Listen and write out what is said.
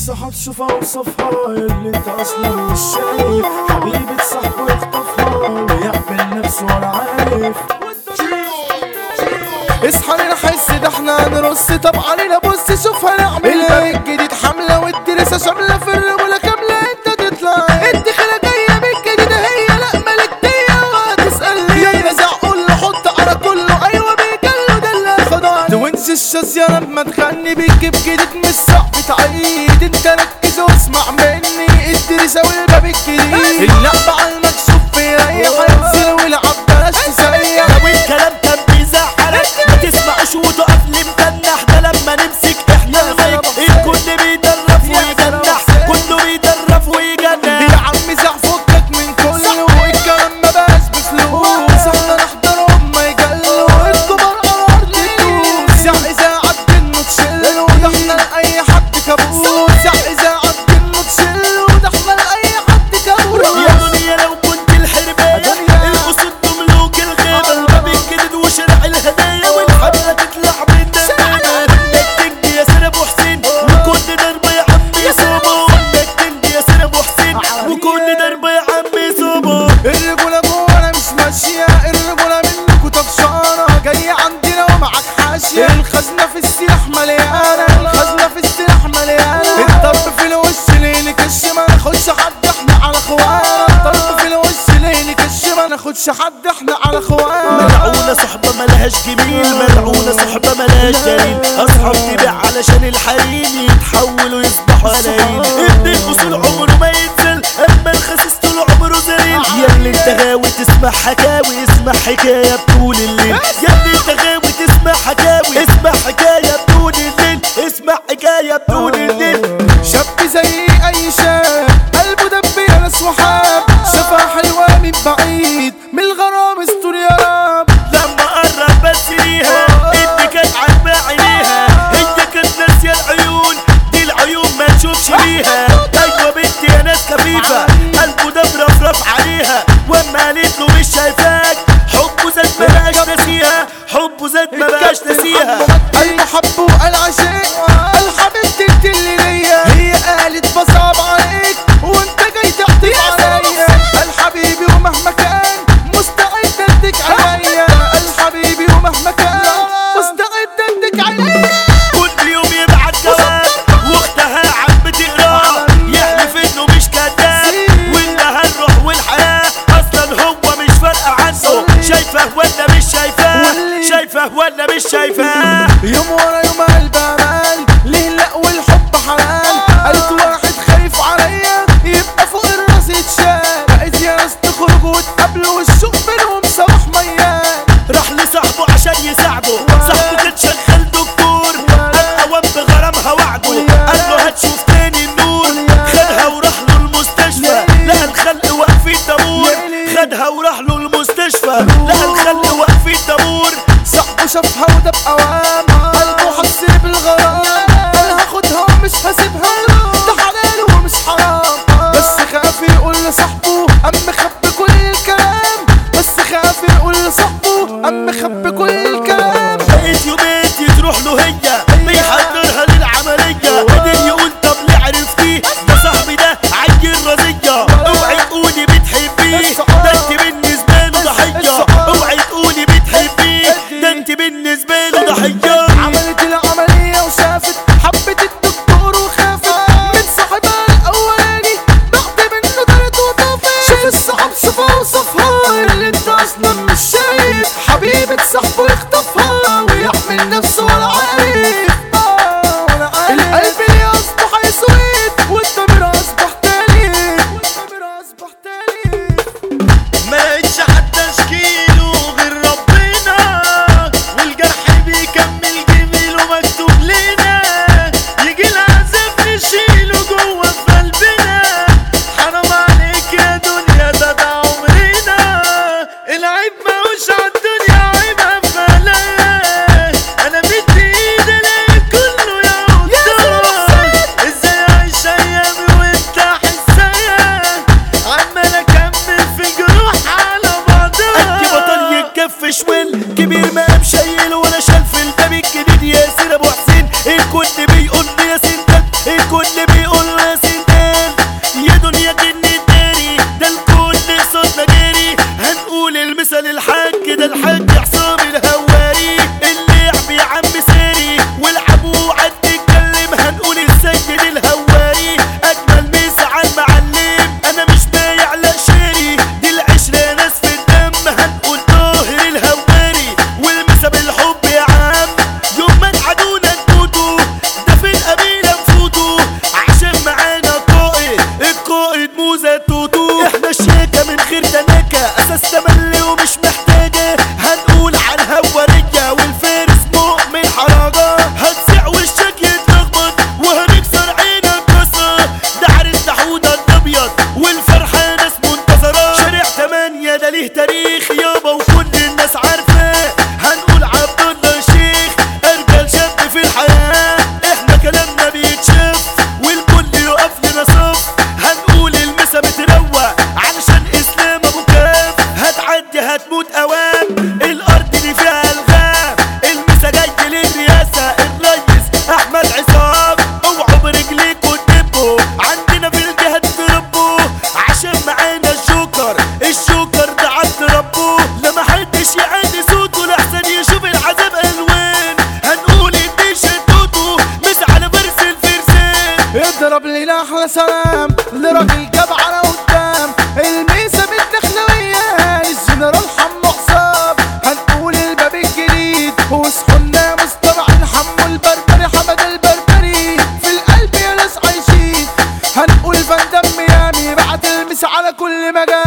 الصحاب شوف اوصفها اللي انت اصلا مش شايف حبيبة صاحبه يخطفها ويعمل نفسه ولا عارف اصحى لنا حس ده احنا هنرص طب علينا بص شوف هنعمل ايه الجديد حملة والدراسة شاملة في الرجولة كاملة انت تطلع الدخلة جاية من الجديدة هي لا ملكتية وهتسألني يا نزع قول له حط على كله ايوه بيجله ده اللي خضعني توينز الشاذية لما تغني بتجيب جديد مش صعب تعيد انت ركز واسمع مني الدراسة والباب الجديد اللعبة على المكشوف بيريح هينزل ويلعب بلاش تسيح لو الكلام كان بيزعلك ما تسمعش وتقف لي متنح ده لما نمسك احنا المايك الكل بيدرف ويجنح كله بيدرف ويجنح يا عم زع فكك من كله والكلام ما بقاش بفلوس احنا نحضرهم ما يجلوا الكبار قرار تدوس زع اذا عد انه تشيله ده احنا لاي حد كابوس زع اذا عد انه تشيله ده احنا لاي حد كابوس يا دنيا لو كنت الحرباية دنيا. الأسود مملوك الغابة الباب الجديد وشارع الهدايا والحفلة تطلع من دمنا انك تنجي يا سير ابو حسين وكل ضربة يا عمي صوبه انك تنجي يا سير ابو حسين وكل ضربة يا عمي صوبه الرجولة جوانا مش ماشية الرجولة منكوا طفشانة جاية عندنا ومعاك حاشية الخزنة في السلاح مليانة الخزنة في السلاح مليانة الضرب في الوش ليه كش ما ناخدش حد احنا على اخوانا الضرب في الوش ليه كش ما ناخدش حد احنا على اخوانا ملعونة صحبة ملهاش جميل ملعونة صحبة ملهاش دليل أصحاب تبيع علشان الحريم يتحولوا يصبحوا قلايل ابن الأصول عمره ما ينزل أما الخسيس طول عمره زليل يا اللي انت غاوي تسمع حكاوي اسمع حكاية بطول الليل يا اللي انت غاوي تسمع حكاوي اسمع حكاية بطول الليل اسمع حكاية بطول الليل شاب زي اي شاب قلبه دب يا ناس وحاب شافها حلوة من بعيد من الغرام استور يا رب لما قرب بس ليها انت كانت عاجبة عينيها هي كانت ناسية العيون دي العيون ما تشوفش ليها ايوه بنتي يا ناس خفيفة قلبه ده مرفرف عليها واما قالت له مش شايفاك حبه زاد ما بقاش ناسيها حبه زاد ما بقاش ناسيها المحب وقال عشيق قال حبيبتي انت اللي ليا هي قالت بصعب عليك وانت جاي تعطف عليا قال حبيبي ومهما كان مستعد اديك عليا قال حبيبي ومهما كان مستعد اديك عليا كل يوم يبعت جواب واختها عم بتقراه يحلف انه مش كذاب وانها الروح والحياه اصلا هو مش فارقه عنه شايفه ولا مش شايفاه شايفه ولا مش شايفاه يوم ورا يوم قلب امان ليه لا والحب حلال قالت واحد خايف عليا يبقى فوق الراس يتشال بقيت يا ناس تخرجوا وتقابلوا والشوق بينهم سواح ميال راح لصاحبه عشان يساعده صاحبه كان شغال دكتور قال اوام بغرامها وعده قال له هتشوف تاني النور خدها وراح له المستشفى لقى الخلق واقفين دابور خدها وراح له المستشفى لقى الخلق واقفين دابور صاحبه شافها وده بأوام قلبه حس بالغرام قال هاخدها ومش هسيبها ده حلال ومش حرام بس خاف يقول لصاحبه أم خبي كل الكلام بس خاف يقول لصاحبه أم خبي كل الكلام بقيت يومين تروح له هي بيحضرها للعملية قدر يقول طب ليه عرفتيه ده صاحبي ده عيل رزية اوعي تقولي بتحبيه ده انت بالنسبة له ضحية اوعي تقولي بتحبيه ده انت بالنسبة له ضحية عملت العملية وشافت حبت الدكتور وخافت اللي بيقول يا سندان يا دنيا جني الداري ده الكل صوتنا جاري هنقول المثل الحاج ده الحاج حسام الهواري اللعب يا عم ساري والعبوا عد تتكلم هنقول السيد الهواري اجمل مسا على المعلم انا مش بايع لا شاري دي العشرة ناس في الدم هنقول طاهر الهواري والمسا بالحب يا عم يوم ما تعدونا نموتوا ده في القبيلة نفوتوا عشان معانا قائد القائد موزة توتو احنا الشيكة من غير تناكة اساس تملي ومش محتاجة هنقول على الهوارية والفارس مؤمن حرجة هتسع وشك يتلخبط وهنكسر عينك كسر ده عرس حودة الابيض والفرحة ناس منتظرة شارع تمانية ده ليه تاريخ يابا وكل الناس عارفة هنقول عبد الله شيخ ارجل شاب في الحياة احنا كلامنا بيتشاف والكل يقف لنا صف هنقول المسا بتروق علشان اسلام ابو كاف هتعدي هتموت اوام الارض دي فيها الغام المسا جاي للرئاسة الريس احمد عصام اوعوا برجليكوا تدبوا عندنا في الجهاد تربوا عشان معانا الجوكر الجوكر ده عبد ربه لما حدش يعاني صوته لحسن يشوف العذاب الوان هنقول الديش توتو مس على فرس الفرسان اضرب لنا احلى سلام لراجل جدع على قدام الميسة بالدخلوية الجنرال حمو حساب هنقول الباب الجديد وصحنا مستبعد حمو البربري حمد البربري في القلب يا ناس عايشين هنقول فندم ميامي بعت المس على كل مجال